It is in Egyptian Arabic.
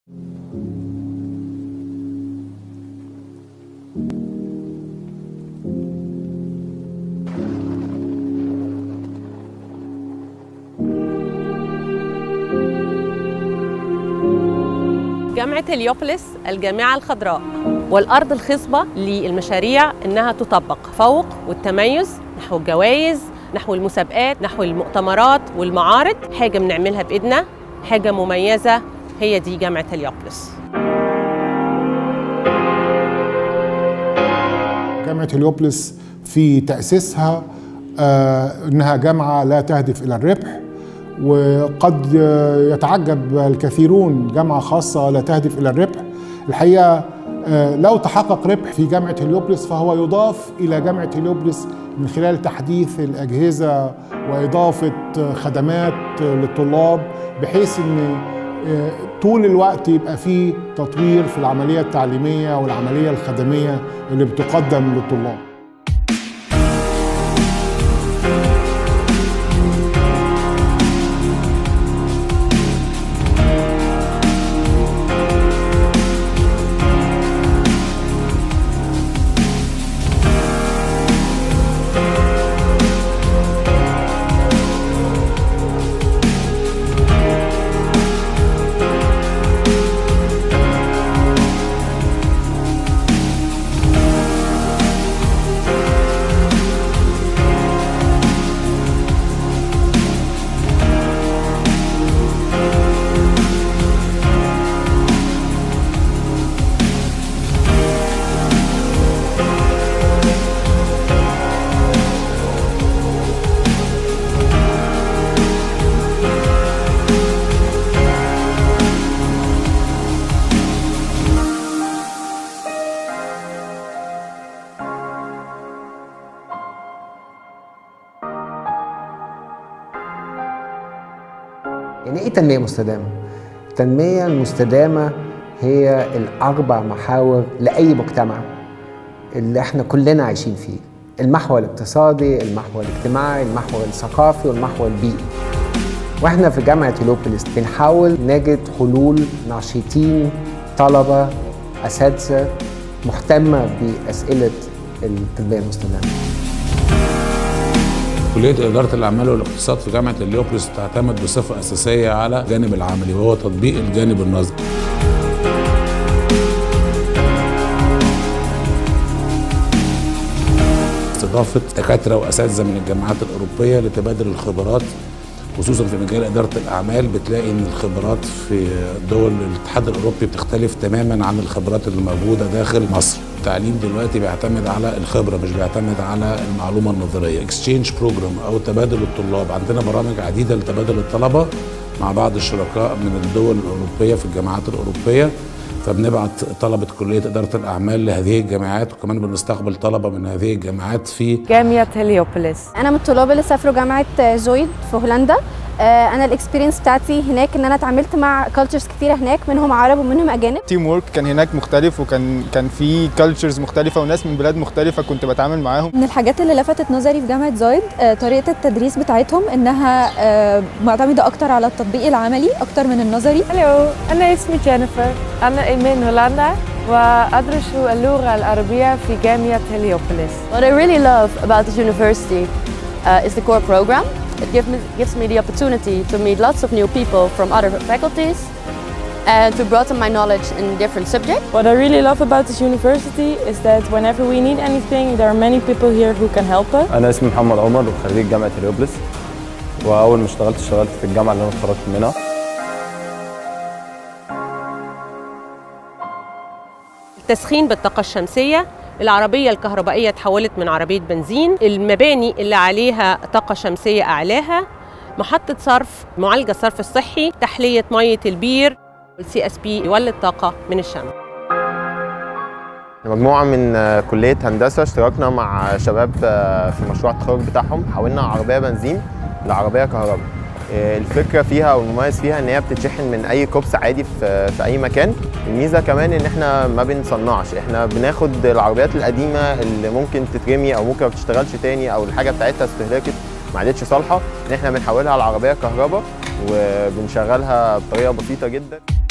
جامعة هليوبوليس الجامعة الخضراء والأرض الخصبة للمشاريع إنها تطبق فوق والتميز نحو الجوائز نحو المسابقات نحو المؤتمرات والمعارض حاجة بنعملها بإيدنا حاجة مميزة هي دي جامعة هليوبوليس جامعة هليوبوليس في تأسيسها آه، إنها جامعة لا تهدف إلى الربح وقد آه، يتعجب الكثيرون جامعة خاصة لا تهدف إلى الربح الحقيقة آه، لو تحقق ربح في جامعة هليوبوليس فهو يضاف إلى جامعة هليوبوليس من خلال تحديث الأجهزة وإضافة آه، خدمات آه، للطلاب بحيث إن آه، طول الوقت يبقى فيه تطوير في العملية التعليمية والعملية الخدمية اللي بتقدم للطلاب يعني ايه تنمية مستدامة؟ التنمية المستدامة هي الأربع محاور لأي مجتمع اللي احنا كلنا عايشين فيه المحور الاقتصادي، المحور الاجتماعي، المحور الثقافي والمحور البيئي واحنا في جامعة هيلوبوليس بنحاول نجد حلول ناشطين طلبة أساتذة مهتمة بأسئلة التنمية المستدامة كلية إدارة الأعمال والاقتصاد في جامعة هليوبوليس تعتمد بصفة أساسية على الجانب العملي وهو تطبيق الجانب النظري استضافة دكاترة وأساتذة من الجامعات الأوروبية لتبادل الخبرات خصوصا في مجال إدارة الأعمال بتلاقي إن الخبرات في دول الاتحاد الأوروبي بتختلف تماما عن الخبرات اللي موجودة داخل مصر التعليم دلوقتي بيعتمد على الخبرة مش بيعتمد على المعلومة النظرية اكسشينج بروجرام أو تبادل الطلاب عندنا برامج عديدة لتبادل الطلبة مع بعض الشركاء من الدول الأوروبية في الجامعات الأوروبية فبنبعت طلبة كلية إدارة الأعمال لهذه الجامعات وكمان بنستقبل طلبة من هذه الجامعات في جامعة هليوبوليس انا من الطلاب اللي سافروا جامعه زويد في هولندا آه، انا الاكسبيرينس بتاعتي هناك ان انا اتعاملت مع كالتشرز كتيره هناك منهم عرب ومنهم اجانب تيم وورك كان هناك مختلف وكان كان في كالتشرز مختلفه وناس من بلاد مختلفة كنت بتعامل معاهم من الحاجات اللي لفتت نظري في جامعة زايد آه، طريقة التدريس بتاعتهم إنها آه، معتمدة أكتر على التطبيق العملي أكتر من النظري هلو أنا اسمي جينيفر أنا من هولندا وأدرس اللغة العربية في جامعة هليوبوليس What I really love about this university uh, is the core program. It gives me, gives me the opportunity to meet lots of new people from other faculties and to broaden my knowledge in different subjects. What I really love about this university is that whenever we need anything there are many people here who can help us. انا اسمي محمد عمر وخريج جامعه هليوبلس واول ما اشتغلت اشتغلت في الجامعه اللي انا اتخرجت منها التسخين بالطاقة الشمسية العربية الكهربائية اتحولت من عربية بنزين المباني اللي عليها طاقة شمسية أعلاها محطة صرف معالجة الصرف الصحي تحلية مية البير السي اس بي يولد طاقة من الشمس مجموعة من آه، كلية هندسة اشتركنا مع شباب آه، في مشروع التخرج بتاعهم حولنا عربية بنزين لعربية كهرباء آه، الفكرة فيها أو المميز فيها إن هي بتتشحن من أي كوبس عادي في في أي مكان الميزة كمان إن إحنا ما بنصنعش إحنا بناخد العربيات القديمة اللي ممكن تترمي أو ممكن ما بتشتغلش تاني أو الحاجة بتاعتها استهلكت ما عادتش صالحة إن إحنا بنحولها لعربية كهرباء وبنشغلها بطريقة بسيطة جدا